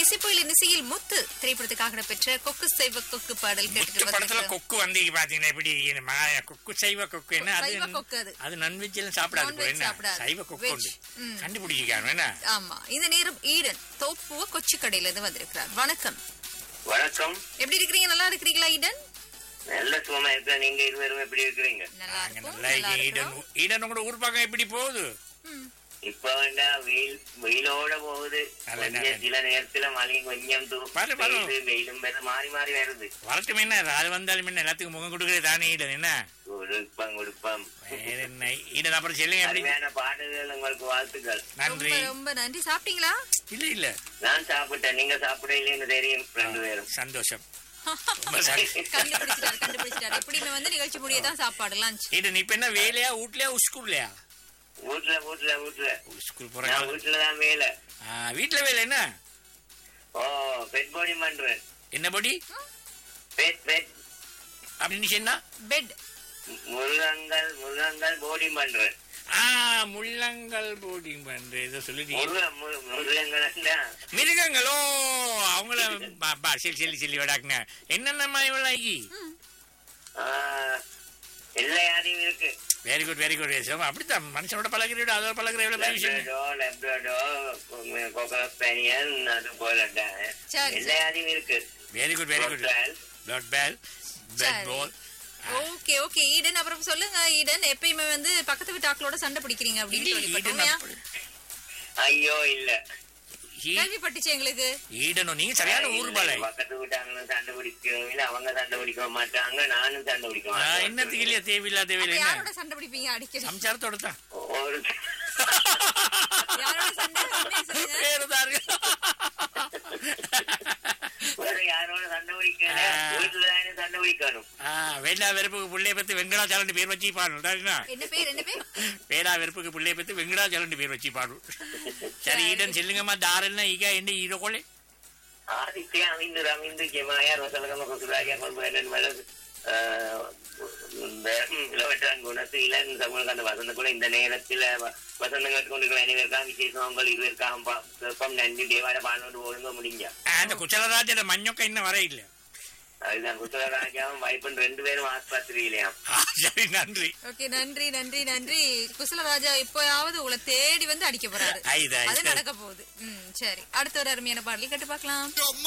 இசைப்பொயில் இசையில் முத்து திரைப்படத்துக்காக பெற்ற கொக்கு செய்வ கொக்கு பாடல் முத்து கேட்டுட்டு படத்துல வந்திருக்கிறோம். கொக்கு வந்து பாத்தீங்கன்னா எப்படி இருக்கு? மாயா கொக்கு சைவ கொக்கு என்ன அது சைவ கொக்கு அது. அது நான்வெஜ் எல்லாம் சாப்பிடாது போல Non-veg என்ன சாப்பிடாது. சைவ கொக்கு Veg. உண்டு ம். கண்டுபிடிச்சிருக்காங்க என்ன ஆமா இந்த நேரம் ஈடன் தோப்புவ கொச்சி கடையில இருந்து வந்திருக்கிறார் வணக்கம் வணக்கம் எப்படி இருக்கிறீங்க நல்லா இருக்கிறீங்களா ஈடன் நல்ல சுகமா இருக்க நீங்க இருவரும் எப்படி இருக்கிறீங்க நல்லா நாங்க இருக்கும் நல்லா நல்லா ஈடன் இருக்கிறோம். ஈடன் உங்களோட ஊர் பக்கம் எப்படி போகுது ம். இப்ப வேண்டா வெயில் வெயிலோட போகுது நல்ல கொஞ்சம் நேரம். சில நேரத்துல மழை கொஞ்சம் தூ- பாரு, பாரு. பெய்யுது, வெயிலும் வேற மாறி மாறி வருது வரட்டும் என்ன அது வந்தாலும் என்ன எல்லாத்துக்கும் முகம் கொடுக்குறது தானே ஈடன் என்ன கொடுப்பம் கொடுப்பம் வேற என்ன ஈடன் அப்புறம் சொல்லுங்க எப்படி அருமையான பாடல்கள் உங்களுக்கு வாழ்த்துக்கள் நன்றி ரொம்ப ரொம்ப நன்றி சாப்பிட்டீங்களா இல்ல இல்ல நான் சாப்பிட்டேன் நீங்க சாப்பிட இல்லைன்னு தெரியும் ரெண்டு பேரும் சந்தோஷம் ரொம்ப சந்தோஷம். கண்டுபிடிச்சிட்டாரு கண்டுபிடிச்சிட்டாரு எப்படியுமே வந்து நிகழ்ச்சி முடியதான் சாப்பாடு லஞ்ச் ஈடன் இப்ப என்ன வேலையா வீட்லயா ஸ்கூல்லையா வீட்டுல வீட்டுல வீட்டுல ஸ்கூல் நான் போறாங்க வீட்டுல தான் வேலை வீட்டுல வேலை என்ன ஓ பெட் பாடி பண்றேன் என்ன படி பெட் பெட் அப்படின்னு சொன்னா பெட் முருகங்கள் முருகங்கள் போடி பண்றேன் ஆ முள்ளங்கள் போட்டிங் பண்றது ஏதோ சொல்லிட்டீங்க முருகன் மு- முருகங்கள் தான் மிருகங்களோ அவங்கள பா- பா, சரி சொல்லி சொல்லி விடாக்குங்க என்னென்ன இவ்வளவு எல்லா யாரையும் இருக்கு வெரி குட் வெரி குட் அப்படித்தான் மனுஷனோட பழகிறோட அதோட பழகிற எவ்வளவு பெரிய விஷயம் லெப்டோ லெப்டோ கோகோ ஸ்பேனியல் அது போல சரி, எல்லா யாரையும் இருக்கு very good very good Crocodile. Blood pale blood சரி. பால் ஓகே ஓகே ஈடன் அப்புறம் சொல்லுங்க ஈடன் எப்பயுமே வந்து பக்கத்து வீட்டு ஆக்களோட சண்டை பிடிக்கிறீங்க அப்படின்னு கேள்விப்பட்டோம் உண்மையா? ஐயோ இல்ல கேள்விப்பட்டுச்சு எங்களுக்கு ஈடனும் நீங்க சரியான ஊர் பாலை பக்கத்து வீட்டாங்களும் சண்டை பிடிக்கிறவங்க இல்ல அவங்க சண்டை பிடிக்க மாட்டாங்க நானும் சண்டை பிடிக்க மாட்டேன் என்னத்துக்கு இல்லையா தேவையில்லா அப்ப தேவையில்லை என்ன யாரோட சண்டை பிடிப்பீங்க அடிக்கடி சம்சாரத்தோட தான் ஒரு யாரோட சண்டை உண்மையை சொல்லுங்க. வேறுதான் இருக்கு. வேற யாரோட சண்டை பிடிக்கல ஆ. வீட்டுல தானே சண்டை பிடிக்கணும் ஆ, வேண்டா வெறுப்புக்கு பிள்ளைய பத்தி வெங்கடாச்சலண்டு பேர் வச்சு பாடணும் சரிங்களா? என்ன பேர் என்ன பேர் வேடா வெறுப்புக்கு பிள்ளைய பத்தி வெங்கடாச்சலண்டு பேர் வச்சு பாடும் சரி ஈடன் செல்லுங்கம்மா தாரெல்லாம் ಈಗ ಎಣ್ಣೆ ಹೀರೋಕೊಳ್ಳಿ ஆதித்யா அமைந்து அமைந்து ஜெமாயா ரசலகம குசுராஜா கொள்பேன் மலர் இந்த இளவட்டான் குணத்து இளன் தமிழ் அந்த வசந்த கூட இந்த நேரத்தில் வசந்தம் கட்டுக்கொண்டிருக்கிற அனைவருக்காக விசேஷம் உங்கள் இருவருக்காக நன்றி தேவாட பாடலோடு ஒழுங்க முடிஞ்சா அந்த குச்சலராஜட மஞ்சொக்க இன்னும் வர இல்ல அதுதான் குசலராஜாவும் வைப்பன் ரெண்டு பேரும் ஆஸ்பத்திரியிலையாம் சரி நன்றி ஓகே நன்றி நன்றி நன்றி குசலராஜா இப்போயாவது உங்களை தேடி வந்து அடிக்க போறாரு ஐதா, அது ஐதா. நடக்க போகுது ம் சரி அடுத்த ஒரு அருமையான பாடல் கேட்டு பார்க்கலாம்